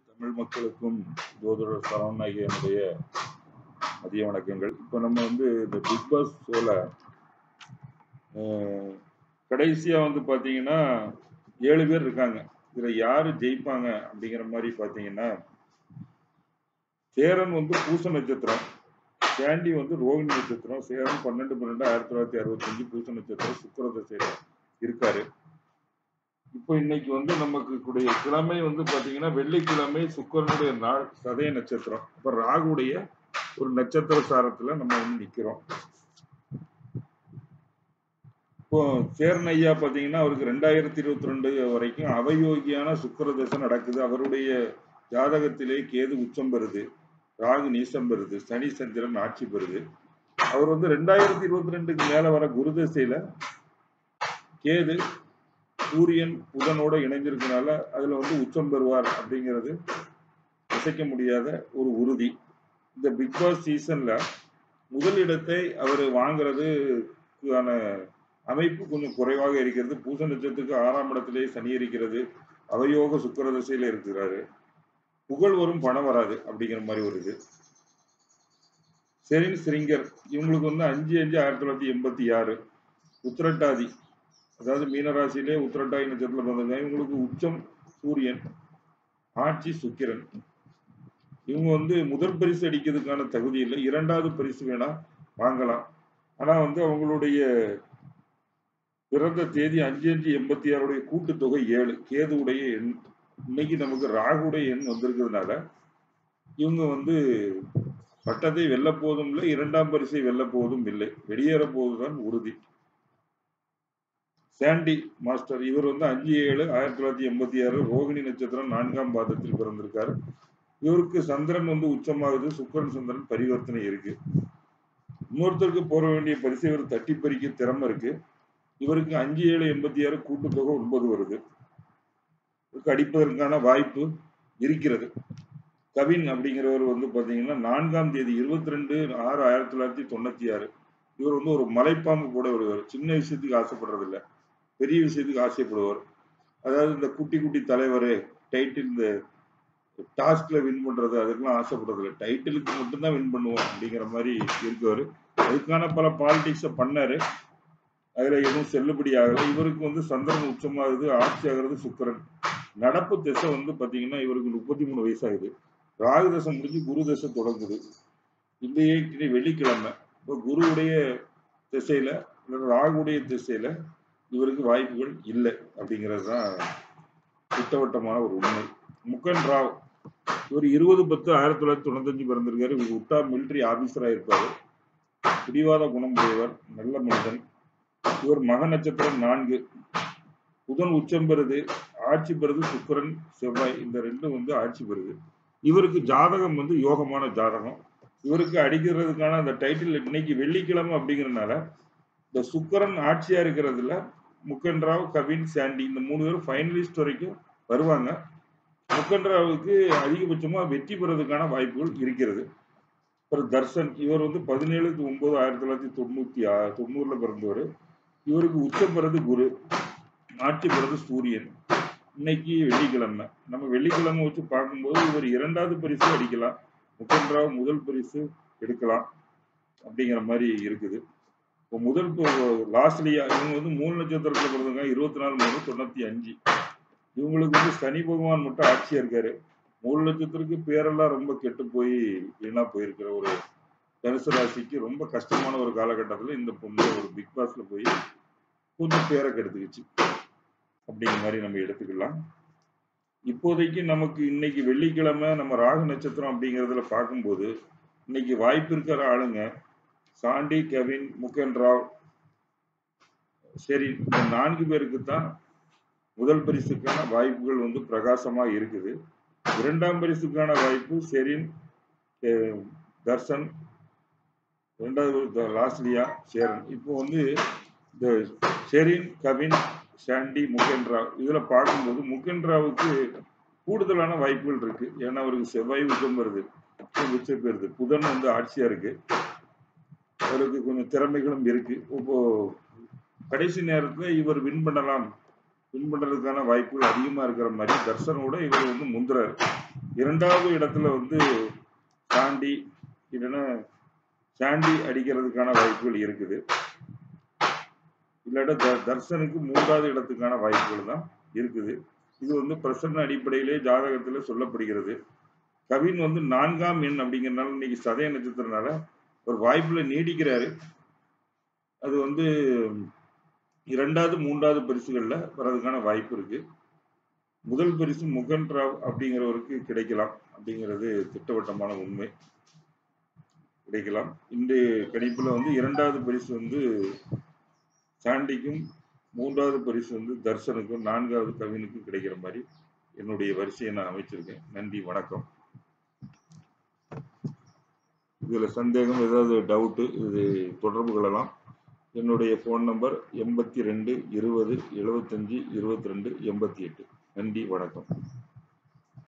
தமிழ் மக்களுக்கும் ஜோதிடர் சரவணாகியனுடைய மதிய வணக்கங்கள் இப்போ நம்ம வந்து இந்த பிக் பாஸ் ஷோல கடைசியா வந்து பாத்தீங்கன்னா ஏழு பேர் இருக்காங்க இதுல யாரு ஜெயிப்பாங்க அப்படிங்கிற மாதிரி பாத்தீங்கன்னா சேரன் வந்து பூச நட்சத்திரம் சாண்டி வந்து ரோகிணி நட்சத்திரம் சேரன் பன்னெண்டு பன்னெண்டு ஆயிரத்தி தொள்ளாயிரத்தி அறுபத்தஞ்சு பூச நட்சத்திரம் சுக்கர தசையில இருக்காரு இப்போ இன்னைக்கு வந்து நமக்கு கூடிய கிழமை வந்து பாத்தீங்கன்னா வெள்ளிக்கிழமை சுக்கரனுடைய நாள் சதய நட்சத்திரம் இப்ப ராகுடைய ஒரு நட்சத்திர சாரத்துல நம்ம வந்து நிக்கிறோம் இப்போ சேரன் ஐயா பாத்தீங்கன்னா அவருக்கு ரெண்டாயிரத்தி இருபத்தி ரெண்டு வரைக்கும் அவயோகியான சுக்கர தசை நடக்குது அவருடைய ஜாதகத்திலே கேது உச்சம் பெறுது ராகு நீசம் பெறுது சனி சந்திரன் ஆட்சி பெறுது அவர் வந்து ரெண்டாயிரத்தி இருபத்தி ரெண்டுக்கு மேல வர குரு தசையில கேது சூரியன் புதனோட இணைஞ்சிருக்கனால அதுல வந்து உச்சம் பெறுவார் அப்படிங்கிறது அசைக்க முடியாத ஒரு உறுதி இந்த பிக் பாஸ் சீசன்ல முதலிடத்தை அவர் வாங்குறதுக்கான அமைப்பு கொஞ்சம் குறைவாக இருக்கிறது பூச நட்சத்திரத்துக்கு ஆறாம் இடத்திலே சனி இருக்கிறது அவயோக சுக்கர திசையில இருக்கிறாரு புகழ் வரும் பணம் வராது அப்படிங்கிற மாதிரி ஒரு இது செரின் சிரிங்கர் இவங்களுக்கு வந்து அஞ்சு அஞ்சு ஆயிரத்தி தொள்ளாயிரத்தி எண்பத்தி ஆறு உத்திரட்டாதி அதாவது மீனராசியிலே உத்திரட்டாதி நட்சத்திரத்துல பிறந்தவங்க இவங்களுக்கு உச்சம் சூரியன் ஆட்சி சுக்கிரன் இவங்க வந்து முதல் பரிசு அடிக்கிறதுக்கான தகுதி இல்லை இரண்டாவது பரிசு வேணா வாங்கலாம் ஆனா வந்து அவங்களுடைய பிறந்த தேதி அஞ்சு அஞ்சு எண்பத்தி ஆறுடைய கூட்டுத்தொகை ஏழு கேதுவுடைய எண் இன்னைக்கு நமக்கு ராகுடைய எண் வந்திருக்கிறதுனால இவங்க வந்து பட்டத்தை வெல்ல போவதும் இல்லை இரண்டாம் பரிசை வெல்ல போவதும் இல்லை வெளியேற போவதுதான் உறுதி சாண்டி மாஸ்டர் இவர் வந்து அஞ்சு ஏழு ஆயிரத்தி தொள்ளாயிரத்தி எண்பத்தி ஆறு ரோகிணி நட்சத்திரம் நான்காம் பாதத்தில் பிறந்திருக்காரு இவருக்கு சந்திரன் வந்து உச்சமாகுது சுக்கரன் சந்திரன் பரிவர்த்தனை இருக்கு இன்னொருத்தருக்கு போற வேண்டிய பரிசு இவர் தட்டி பறிக்க திறமை இருக்கு இவருக்கு அஞ்சு ஏழு எண்பத்தி ஆறு கூட்டுத்தொகை ஒன்பது வருது இவருக்கு அடிப்பதற்கான வாய்ப்பு இருக்கிறது கவின் அப்படிங்கிறவர் வந்து பாத்தீங்கன்னா நான்காம் தேதி இருபத்தி ரெண்டு ஆறு ஆயிரத்தி தொள்ளாயிரத்தி தொண்ணூத்தி ஆறு இவர் வந்து ஒரு மலைப்பாம்பு கூட வருவார் சின்ன விஷயத்துக்கு ஆசைப்படுறதில்ல பெரிய விஷயத்துக்கு ஆசைப்படுவார் அதாவது இந்த குட்டி குட்டி தலைவர் டைட்டில் இந்த டாஸ்க்ல வின் பண்றது அதுக்கெல்லாம் ஆசைப்படுறதில்ல டைட்டிலுக்கு மட்டும்தான் வின் பண்ணுவோம் அப்படிங்கிற மாதிரி இருக்கவர் அதுக்கான பல பாலிடிக்ஸை பண்ணாரு அதுல எதுவும் செல்லுபடி ஆகல இவருக்கு வந்து சந்திரன் உச்சமாகுது ஆட்சி ஆகிறது சுக்கரன் நடப்பு திசை வந்து பாத்தீங்கன்னா இவருக்கு முப்பத்தி மூணு வயசாகுது ராகு தசை முடிஞ்சு குரு தசை தொடங்குது இல்லையே வெள்ளிக்கிழமை இப்போ குருவுடைய திசையில ராகுடைய திசையில இவருக்கு வாய்ப்புகள் இல்லை அப்படிங்கிறது தான் திட்டவட்டமான ஒரு உண்மை முகன் ராவ் இவர் இருபது பத்து ஆயிரத்தி தொள்ளாயிரத்தி தொண்ணூத்தஞ்சு பிறந்திருக்காரு இவர் உட்டா மிலிட்டரி ஆபீசரா இருப்பாரு பிடிவாத குணம் உடையவர் நல்ல மனிதன் இவர் மக நட்சத்திரம் நான்கு புதன் உச்சம் பெறுது ஆட்சி பெறுது சுக்கரன் செவ்வாய் இந்த ரெண்டும் வந்து ஆட்சி பெறுது இவருக்கு ஜாதகம் வந்து யோகமான ஜாதகம் இவருக்கு அடிக்கிறதுக்கான அந்த டைட்டில் இன்னைக்கு வெள்ளிக்கிழமை அப்படிங்கறதுனால இந்த சுக்கரன் ஆட்சியா இருக்கிறதுல முக்கன் ராவ் கவின் சாண்டி இந்த மூணு பேரும் ஃபைனலிஸ்ட் வரைக்கும் வருவாங்க முக்கன் ராவுக்கு அதிகபட்சமா வெற்றி பெறதுக்கான வாய்ப்புகள் இருக்கிறது அப்புறம் தர்ஷன் இவர் வந்து பதினேழுக்கு ஒன்பது ஆயிரத்தி தொள்ளாயிரத்தி தொண்ணூத்தி ஆ தொண்ணூறுல பிறந்தவர் இவருக்கு உச்சம் பெறது குரு ஆட்சி பெறது சூரியன் இன்னைக்கு வெள்ளிக்கிழமை நம்ம வெள்ளிக்கிழமை வச்சு பார்க்கும்போது இவர் இரண்டாவது பரிசு அடிக்கலாம் முகன் ராவ் முதல் பரிசு எடுக்கலாம் அப்படிங்கிற மாதிரி இருக்குது இப்போ முதல் லாஸ்ட்லியா இவங்க வந்து மூணு நட்சத்திரத்துல பிறந்தவங்க இருபத்தி நாலு மூணு தொண்ணூத்தி அஞ்சு இவங்களுக்கு வந்து சனி பகவான் மட்டும் ஆட்சியா இருக்காரு மூணு லட்சத்திற்கு பேரெல்லாம் ரொம்ப கெட்டு போய் வீணா போயிருக்கிற ஒரு தனுசு ராசிக்கு ரொம்ப கஷ்டமான ஒரு காலகட்டத்துல இந்த பொண்ணு ஒரு பிக் பாஸ்ல போய் கொஞ்சம் பேரை கெடுத்துக்கிச்சு அப்படிங்கிற மாதிரி நம்ம எடுத்துக்கலாம் இப்போதைக்கு நமக்கு இன்னைக்கு வெள்ளிக்கிழமை நம்ம ராகு நட்சத்திரம் அப்படிங்கிறதுல பார்க்கும்போது இன்னைக்கு வாய்ப்பு இருக்கிற ஆளுங்க சாண்டி கவின் முகன் ராவ் சரி இந்த நான்கு பேருக்கு தான் முதல் பரிசுக்கான வாய்ப்புகள் வந்து பிரகாசமா இருக்குது இரண்டாம் பரிசுக்கான வாய்ப்பு செரின் தர்ஷன் இரண்டாவது லாஸ்ட்லியா சேரன் இப்போ வந்து இந்த ஷெரின் கவின் சாண்டி முகேன் ராவ் இதுல பார்க்கும்போது முகேன் ராவுக்கு கூடுதலான வாய்ப்புகள் இருக்கு ஏன்னா அவருக்கு செவ்வாய் உச்சம் வருது உச்சம் பெறுது புதன் வந்து ஆட்சியா இருக்கு அவருக்கு கொஞ்சம் திறமைகளும் இருக்கு இப்போ கடைசி நேரத்துல இவர் வின் பண்ணலாம் வின் பண்றதுக்கான வாய்ப்புகள் அதிகமா இருக்கிற மாதிரி தர்ஷனோட இவர் வந்து முந்துறாரு இரண்டாவது இடத்துல வந்து சாண்டி இல்லைன்னா சாண்டி அடிக்கிறதுக்கான வாய்ப்புகள் இருக்குது இல்லாட்ட த- தர்சனுக்கு மூன்றாவது இடத்துக்கான வாய்ப்புகள் தான் இருக்குது இது வந்து பிரசன்ன அடிப்படையிலே ஜாதகத்துல சொல்லப்படுகிறது கவின் வந்து நான்காம் எண் அப்படிங்கறதுனால இன்னைக்கு சதய நட்சத்திரனால ஒரு வாய்ப்புல நீடிக்கிறாரு அது வந்து இரண்டாவது மூன்றாவது பரிசுகள்ல வர்றதுக்கான வாய்ப்பு இருக்கு முதல் பரிசு முகன் ராவ் அப்படிங்கிறவருக்கு கிடைக்கலாம் அப்படிங்கிறது திட்டவட்டமான உண்மை கிடைக்கலாம் இந்த கணிப்புல வந்து இரண்டாவது பரிசு வந்து சாண்டிக்கும் மூன்றாவது பரிசு வந்து தர்சனுக்கும் நான்காவது கவினுக்கும் கிடைக்கிற மாதிரி என்னுடைய வரிசையை நான் அமைச்சிருக்கேன் நன்றி வணக்கம் இதுல சந்தேகம் ஏதாவது டவுட்டு இது தொடர்பு கொள்ளலாம் என்னுடைய ஃபோன் நம்பர் எண்பத்தி ரெண்டு இருபது எழுபத்தஞ்சு இருபத்தி ரெண்டு எண்பத்தி எட்டு நன்றி வணக்கம்